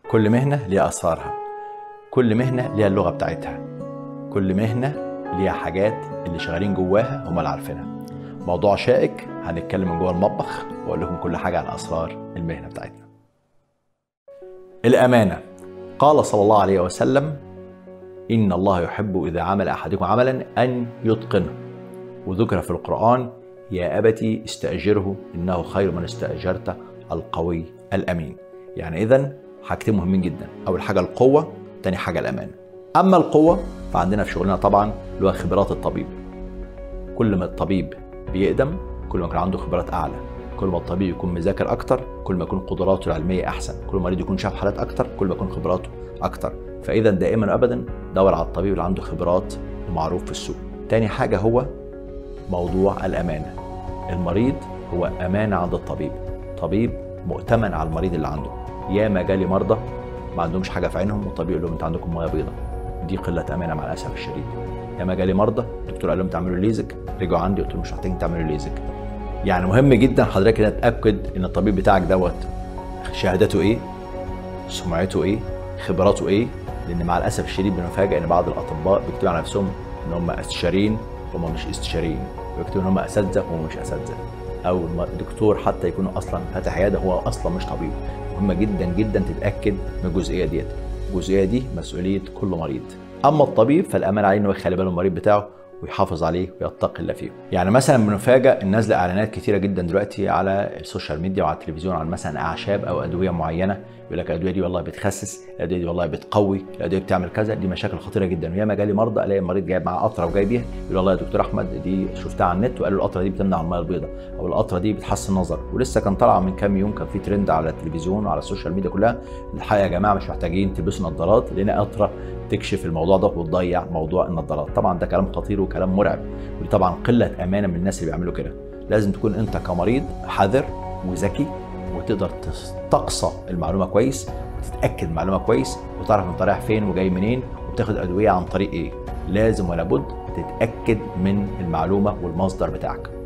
كل مهنة ليها أسرارها كل مهنة ليها اللغة بتاعتها كل مهنة ليها حاجات اللي شغالين جواها هم اللي عارفينها موضوع شائك هنتكلم من جوه المطبخ واقول لكم كل حاجة عن أسرار المهنة بتاعتنا الأمانة قال صلى الله عليه وسلم إن الله يحب إذا عمل أحدكم عملا أن يتقنه وذكر في القرآن يا أبتي استأجره إنه خير من استأجرته القوي الأمين يعني إذا حاجتين مهمين جدا أول حاجة القوة تاني حاجة الأمانة أما القوة فعندنا في شغلنا طبعا اللي هو خبرات الطبيب كل ما الطبيب بيقدم كل ما كان عنده خبرات أعلى كل ما الطبيب يكون مذاكر أكتر كل ما يكون قدراته العلمية أحسن كل ما المريض يكون شاف حالات أكتر كل ما يكون خبراته أكتر فإذا دائما أبدا دور على الطبيب اللي عنده خبرات ومعروف في السوق تاني حاجة هو موضوع الأمانة المريض هو أمانة عند الطبيب طبيب مؤتمن على المريض اللي عنده ياما جالي مرضى ما عندهمش حاجة في عينهم والطبيب يقول لهم أنت عندكم مية بيضاء دي قلة أمانة مع الأسف الشديد ياما جالي مرضى الدكتور قال لهم تعملوا ليزك رجعوا عندي قلت لهم مش محتاجين تعملوا ليزك يعني مهم جدا حضرتك هنا تتأكد إن الطبيب بتاعك دوت شهادته إيه سمعته إيه خبراته إيه لأن مع الأسف الشديد بنفاجئ إن بعض الأطباء بيكتبوا على نفسهم إن هم استشاريين وهم مش استشاريين بيكتبوا إن هم أساتذة وهم مش أساتذة او الدكتور حتى يكون اصلا فاتح عياده هو اصلا مش طبيب مهمه جدا جدا تتاكد من الجزئيه ديت الجزئيه دي مسؤوليه كل مريض اما الطبيب فالامان عليه انه يخلي باله المريض بتاعه ويحافظ عليه ويتقي الله فيه يعني مثلا بنفاجئ الناس اعلانات كتيره جدا دلوقتي على السوشيال ميديا وعلى التلفزيون عن مثلا اعشاب او ادويه معينه يقول لك الادويه دي والله بتخسس الادويه دي والله بتقوي الادويه بتعمل كذا دي مشاكل خطيره جدا وياما جالي مرضى الاقي المريض جايب معاه قطره وجاي بيها يقول والله يا دكتور احمد دي شفتها على النت وقالوا القطره دي بتمنع الميه البيضاء او القطره دي بتحسن النظر ولسه كان طالعه من كام يوم كان في ترند على التلفزيون وعلى السوشيال ميديا كلها الحقيقه يا جماعه مش محتاجين تلبسوا نظارات لان قطره تكشف الموضوع ده وتضيع موضوع النظارات طبعا ده كلام خطير وكلام مرعب ودي طبعا قله امانه من الناس اللي بيعملوا كده لازم تكون انت كمريض حذر وذكي وتقدر تستقصى المعلومه كويس وتتاكد معلومه كويس وتعرف انت رايح فين وجاي منين وبتاخد ادويه عن طريق ايه لازم ولا بد تتاكد من المعلومه والمصدر بتاعك